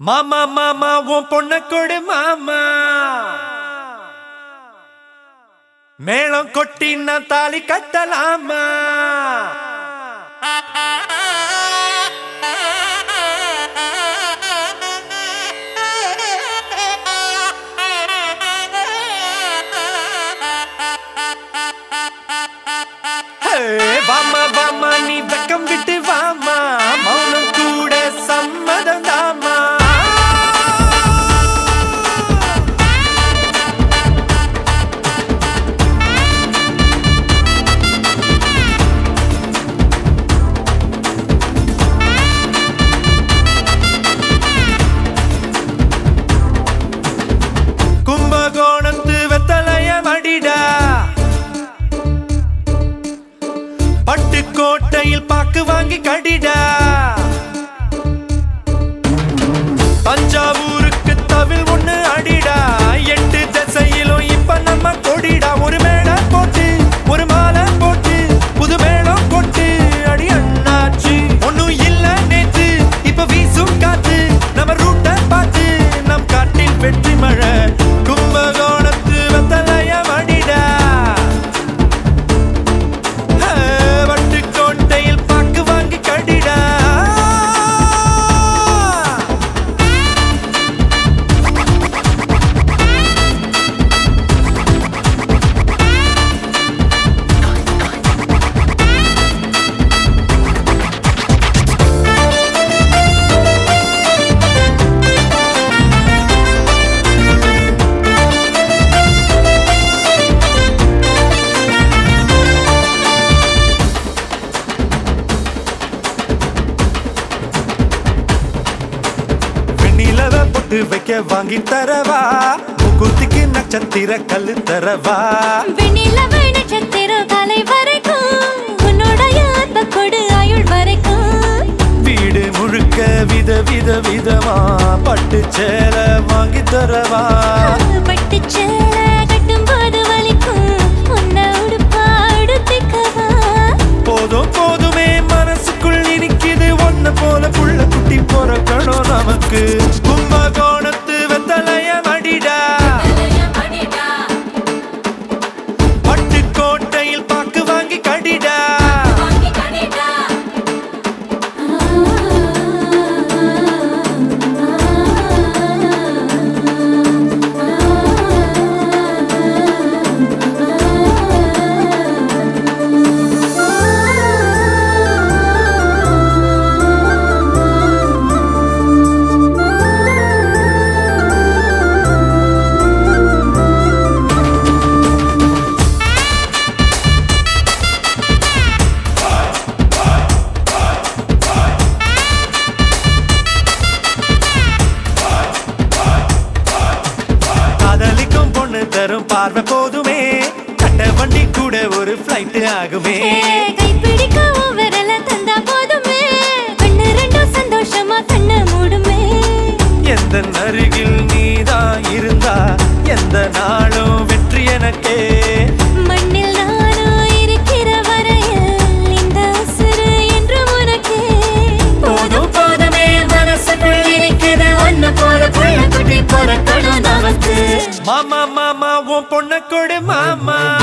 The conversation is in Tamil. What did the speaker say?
மாமா மாமா உன் பொண்ண கொடு மாமா மேளம் கொட்டி நான் தாலி கட்டலாமா ஹே, வாமா வாமா நீ வெக்கம் விட்டு வாமா மௌனம் கூட சம்மதம் தாமா கும்பகோணத்து வெத்தலைய மடிடா பட்டுக்கோட்டையில் பாக்கு வாங்கி கடிடா தஞ்சாவூருக்கு தவில் ஒண்ணு அடிடா எட்டு திசையிலும் இப்ப நம்ம கொடிடா ஒரு மேடை போட்டு ஒரு மாலை போட்டு புது மேளம் கொட்டு அடி அண்ணாச்சி ஒண்ணும் இல்ல நேத்து இப்ப வீசும் காத்து நம்ம ரூட்ட பார்த்து நம் காட்டில் வெற்றி மழை கும்பகோணத்து வெத்தலைய மடிடா வட்டுக்கோட்டையில் பாக்கு வாங்கி கடிடா வெண்ணிலவ பொட்டு வைக்க வாங்கி தரவா முகூர்த்திக்கு நட்சத்திர கல்லு தரவா வெண்ணிலவ நட்சத்திரம் காலை வரைக்கும் உன்னுடைய அன்பை கொடு ஆயுள் வரைக்கும் வீடு முழுக்க வித வித விதமா பட்டு சேல வாங்கி தரவா பட்டு சேலை கட்டும்போது வலிக்கும் உன்னை உடுப்பா உடுத்திக்கவா போதும் போதுமே மனசுக்குள் இனிக்குது ஒன்ன போல புள்ள குட்டி பிறக்கணும் நமக்கு கும்பகோணத்து வெத்தலைய மடிடா பட்டுக்கோட்டையில் பாக்கு வாங்கி கடிடா காதலிக்கும் பொண்ணு தரும் பார்வை போதுமே கட்ட வண்டி கூட ஒரு ஃப்ளைட் ஆகுமே கைப்பிடிக்க உன் விரல தந்தா போதுமே கண்ணு ரெண்டும் சந்தோஷமா கண்ணை மூடுமே எந்த அருகில் நீதான் இருந்தா எந்த நாளும் வெற்றி எனக்கே மண்ணில் நானும் இருக்கிற வரையில் இந்த உசுறு என்று உனக்கே போதும் போதுமே மனசுக்குள் இருக்குது ஒன்னு போல புள்ள குட்டி பிறக்கணும் நமக்கு மாமா மாமா உன் பொண்ண கொடு மாமா